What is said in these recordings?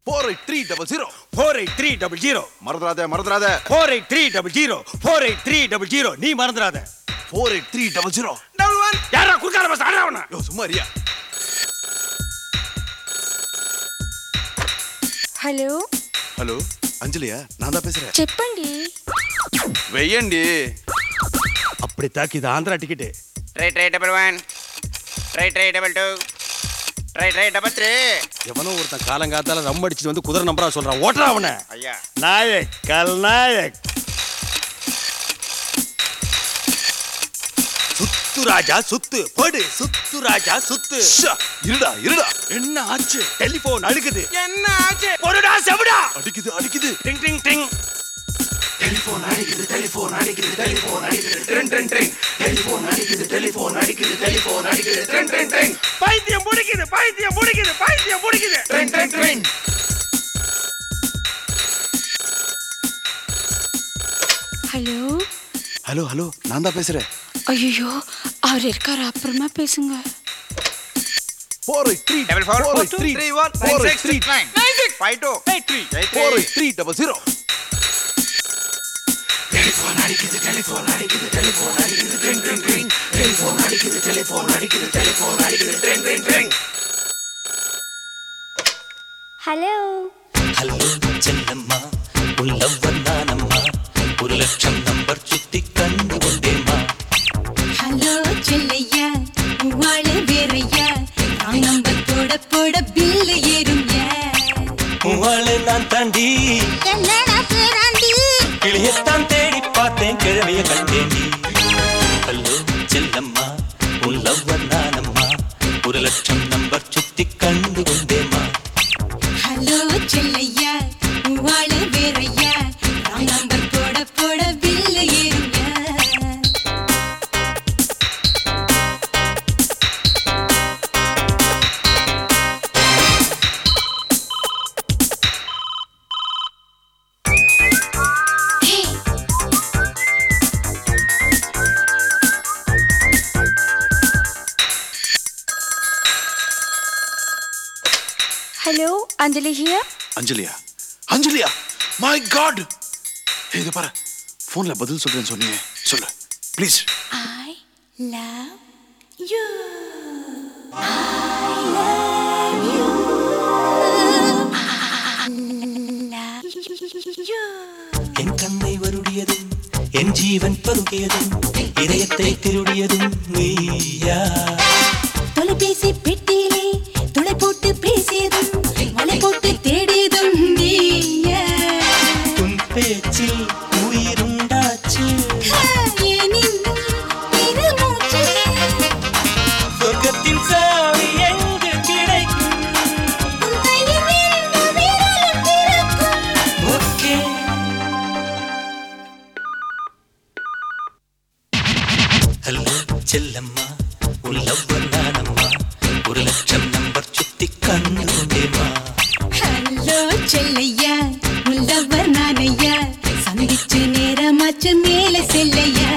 four eight three double zero four eight three double zero மறந்துடாத மறந்துடாத four eight three double zero four eight three double zero நீ மறந்துடாத four eight three double zero double one யாரா குறுக்கால bus ஆடுறவன யோ சும்மா Riya hello hello అంజలియా நான் தான் பேசுறேன் చెప్పండి వెయ్యండి அப்படி தாக்கி இது Andhra ticket three three double one three three double two three three double three எவனோ ஒருத்தன் காலங்காத்தால ரம் அடிச்சுட்டு வந்து குதிரை நம்பரா சொல்றான் ஓட்டுறா அவனை అయ్యా நாயக் கல்நாயக் சுத்து ராஜா சுத்து படு சுத்து ராஜா சுத்து ஷா, இருடா இருடா என்ன ஆச்சு டெலிபோன் அழுகுது ఎన్న ఆచే பொருடா செவிடா அடிக்குது அடிக்குது டிங் டிங் டிங் பைத்தியம் முடிக்குது பைத்தியம் முடிக்குது பைத்தியம் முடிக்குது ஹலோ ஹலோ ஹலோ நான் தான் பேசுறேன் ஐயோ அவர் இருக்காரு அப்புறமா பேசுங்க four eight three double four four eight three three one four eight three nine six five two four eight three double zero hello hello Chellamma உள்ளவந்தானம்மா ஒரு லட்சம் நம்பர் சுத்தி கண்டு கொண்டேம்மா ஹலோ செல்லையா உவாள வேறையா ராங் நம்பர் போட போட பில்லு ஏறும்யா உவாளு நான் தாண்டி என்னடா பேராண்டி கிளியத்தான் தேடி பார்த்தேன் கிழவிய கண்டேண்டி ஹலோ செல்லம்மா உள்ளவந்தானம்மா ஒரு லட்சம் நம்பர் சுத்தி கண்டு கொண்டேம்மா ஹலோ செல்லையா உவாள வேறையா ராங் நம்பர் போட போட பில்லு ஏறும்யா హలో అంజలి హియర్ அஞ்சலியா அஞ்சலியா மை காட் இது பாரு ஃபோன்ல பதில் சொல்றேன்னு சொன்னியே சொல்லு ப்ளீஸ் ஐ லவ் யூ என் கண்ணை வருடியதும் என் ஜீவன் பருகியதும் இதயத்தை திருடியதும் நீயா தொலைபேசி பெட்டியிலே துளை போட்டு பேசியதும் வலை போட்டு தேடியதும் நீயா உன் பேச்சில் உயிருண்டாச்சு ஏனின்னும் பெருமூச்சு சொர்க்கத்தின் சாவி எங்கு கிடைக்கும் உன் கையில் எந்த விரலும் திறக்கும் ஓகே ஹலோ செல்லம்மா உன் லவ்வர் நானம்மா ஒரு லட்சம் நம்பர் சுத்தி கண்டு கொண்டேம்மா ஹலோ செல்லையா உள்ளவர் நானையா சந்திச்சு நேரமாச்சு மேல செல்லையா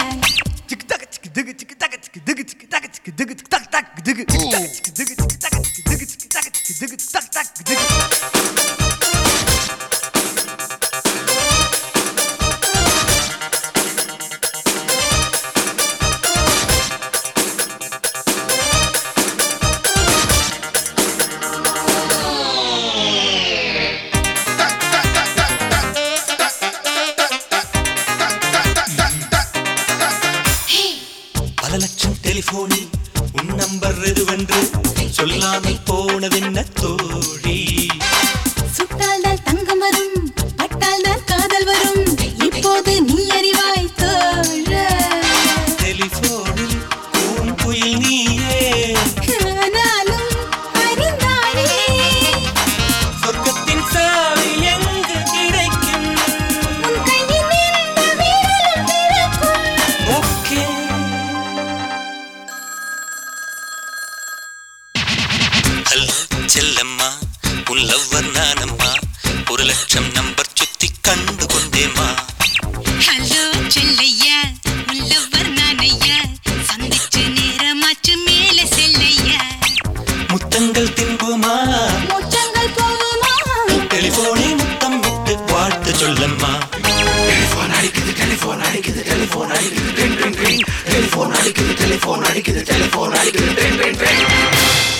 டெலிபோனை முத்தம் விட்டு வாழ்த்து சொல்லம்மா டெலிபோன் அடிக்குது டெலிபோன் அடிக்குது டெலிபோன் அடிக்குது ட்ரிங் ட்ரிங் ட்ரிங் டெலிபோன் அடிக்குது டெலிபோன் அடிக்குது டெலிபோன் அடிக்குது ட்ரிங் ட்ரிங் ட்ரிங்